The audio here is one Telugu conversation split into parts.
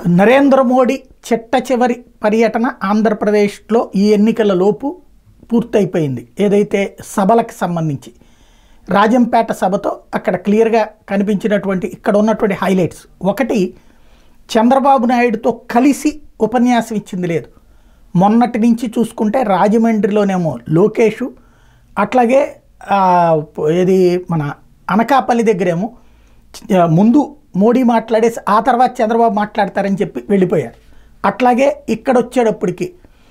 నరేంద్ర మోడీ చిట్ట చివరి పర్యటన ఆంధ్రప్రదేశ్లో ఈ ఎన్నికల లోపు పూర్తయిపోయింది ఏదైతే సభలకు సంబంధించి రాజంపేట సభతో అక్కడ క్లియర్గా కనిపించినటువంటి ఇక్కడ ఉన్నటువంటి హైలైట్స్ ఒకటి చంద్రబాబు నాయుడుతో కలిసి ఉపన్యాసం ఇచ్చింది లేదు మొన్నటి నుంచి చూసుకుంటే రాజమండ్రిలోనేమో లోకేషు అట్లాగే ఆ, ఏది మన అనకాపల్లి దగ్గరేమో ఆ, ముందు మోడీ మాట్లాడేసి ఆ తర్వాత చంద్రబాబు మాట్లాడతారని చెప్పి వెళ్ళిపోయారు అట్లాగే ఇక్కడ వచ్చేటప్పటికి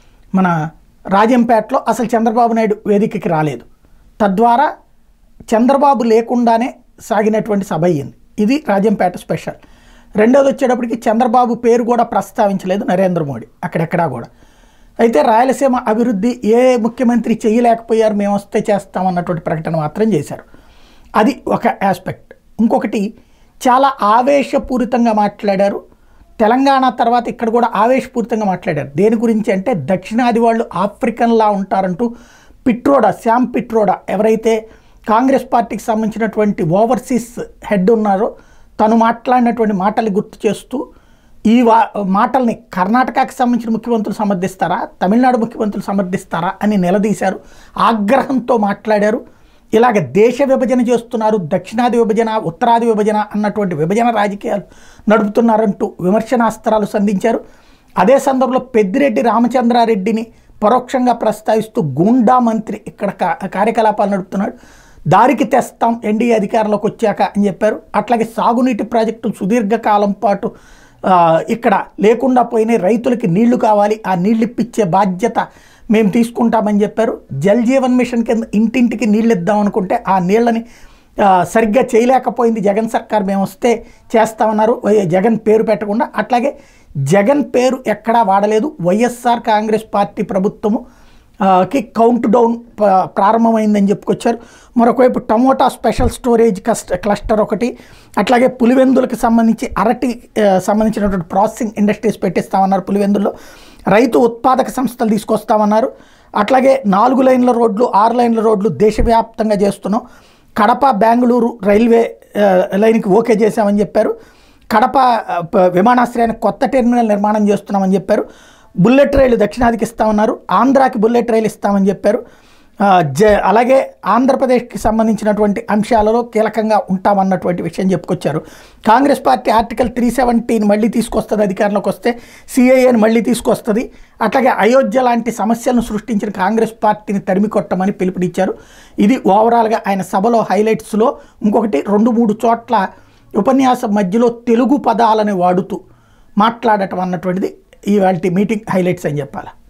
మన రాజంపేటలో అసలు చంద్రబాబు నాయుడు వేదికకి రాలేదు తద్వారా చంద్రబాబు లేకుండానే సాగినటువంటి సభ అయ్యింది ఇది రాజంపేట స్పెషల్ రెండోది వచ్చేటప్పటికి చంద్రబాబు పేరు కూడా ప్రస్తావించలేదు నరేంద్ర మోడీ అక్కడెక్కడా కూడా అయితే రాయలసీమ అభివృద్ధి ఏ ముఖ్యమంత్రి చేయలేకపోయారు మేము వస్తే చేస్తామన్నటువంటి ప్రకటన మాత్రం చేశారు అది ఒక ఆస్పెక్ట్ ఇంకొకటి చాలా ఆవేశపూరితంగా మాట్లాడారు తెలంగాణ తర్వాత ఇక్కడ కూడా ఆవేశపూరితంగా మాట్లాడారు దేని గురించి అంటే దక్షిణాది వాళ్ళు ఆఫ్రికన్లా ఉంటారంటూ పిట్రోడా శామ్ పిట్రోడా ఎవరైతే కాంగ్రెస్ పార్టీకి సంబంధించినటువంటి ఓవర్సీస్ హెడ్ ఉన్నారో తను మాట్లాడినటువంటి మాటలు గుర్తు చేస్తూ ఈ వా మాటల్ని కర్ణాటకకు సంబంధించిన ముఖ్యమంత్రులు సమర్థిస్తారా తమిళనాడు ముఖ్యమంత్రులు సమర్థిస్తారా అని నిలదీశారు ఆగ్రహంతో మాట్లాడారు ఇలాగ దేశ విభజన చేస్తున్నారు దక్షిణాది విభజన ఉత్తరాది విభజన అన్నటువంటి విభజన రాజకీయాలు నడుపుతున్నారంటూ విమర్శనాస్త్రాలు సంధించారు అదే సందర్భంలో పెద్దిరెడ్డి రామచంద్రారెడ్డిని పరోక్షంగా ప్రస్తావిస్తూ గూండా మంత్రి ఇక్కడ కా- కార్యకలాపాలు నడుపుతున్నాడు దారికి తెస్తాం ఎన్డీఏ అధికారంలోకి వచ్చాక అని చెప్పారు అట్లాగే సాగునీటి ప్రాజెక్టులు సుదీర్ఘకాలం పాటు ఆ, ఇక్కడ లేకుండా పోయినాయి రైతులకి నీళ్లు కావాలి ఆ నీళ్ళు ఇప్పించే బాధ్యత మేము తీసుకుంటామని చెప్పారు జల్ జీవన్ మిషన్ కింద ఇంటింటికి నీళ్ళు ఇద్దాం అనుకుంటే ఆ నీళ్ళని ఆ, సరిగ్గా చేయలేకపోయింది జగన్ సర్కార్ మేము వస్తే చేస్తామన్నారు వై- జగన్ పేరు పెట్టకుండా అట్లాగే జగన్ పేరు ఎక్కడా వాడలేదు వైఎస్ఆర్ కాంగ్రెస్ పార్టీ ప్రభుత్వము ఆ, కి కౌంట్ డౌన్ ప- ప్రారంభమైందని చెప్పుకొచ్చారు మరొకవైపు టమోటా స్పెషల్ స్టోరేజ్ కస్ట్ క్లస్టర్ ఒకటి అట్లాగే పులివెందులకు సంబంధించి అరటి ఆ, సంబంధించినటువంటి ప్రాసెసింగ్ ఇండస్ట్రీస్ పెట్టిస్తామన్నారు పులివెందుల్లో రైతు ఉత్పాదక సంస్థలు తీసుకొస్తామన్నారు అట్లాగే నాలుగు లైన్ల రోడ్లు ఆరు లైన్ల రోడ్లు దేశవ్యాప్తంగా చేస్తున్నాం కడప బెంగళూరు రైల్వే ఆ, లైన్కి ఓకే చేశామని చెప్పారు కడప ఆ, ప- విమానాశ్రయానికి కొత్త టెర్మినల్ నిర్మాణం చేస్తున్నామని చెప్పారు బుల్లెట్ రైలు దక్షిణాదికి ఇస్తామన్నారు ఆంధ్రాకి బుల్లెట్ రైలు ఇస్తామని చెప్పారు ఆ, జ అలాగే ఆంధ్రప్రదేశ్కి సంబంధించినటువంటి అంశాలలో కీలకంగా ఉంటామన్నటువంటి విషయం చెప్పుకొచ్చారు కాంగ్రెస్ పార్టీ ఆర్టికల్ త్రీ సెవెంటీని మళ్ళీ తీసుకొస్తుంది అధికారంలోకి వస్తే సిఐఏని మళ్ళీ తీసుకొస్తుంది అట్లాగే అయోధ్య లాంటి సమస్యలను సృష్టించిన కాంగ్రెస్ పార్టీని తరిమి కొట్టమని పిలుపునిచ్చారు ఇది ఓవరాల్గా ఆయన సభలో హైలైట్స్లో ఇంకొకటి రెండు మూడు చోట్ల ఉపన్యాసం మధ్యలో తెలుగు పదాలని వాడుతూ మాట్లాడటం అన్నటువంటిది ఇవాళ మీటింగ్ హైలైట్స్ అని చెప్పాలి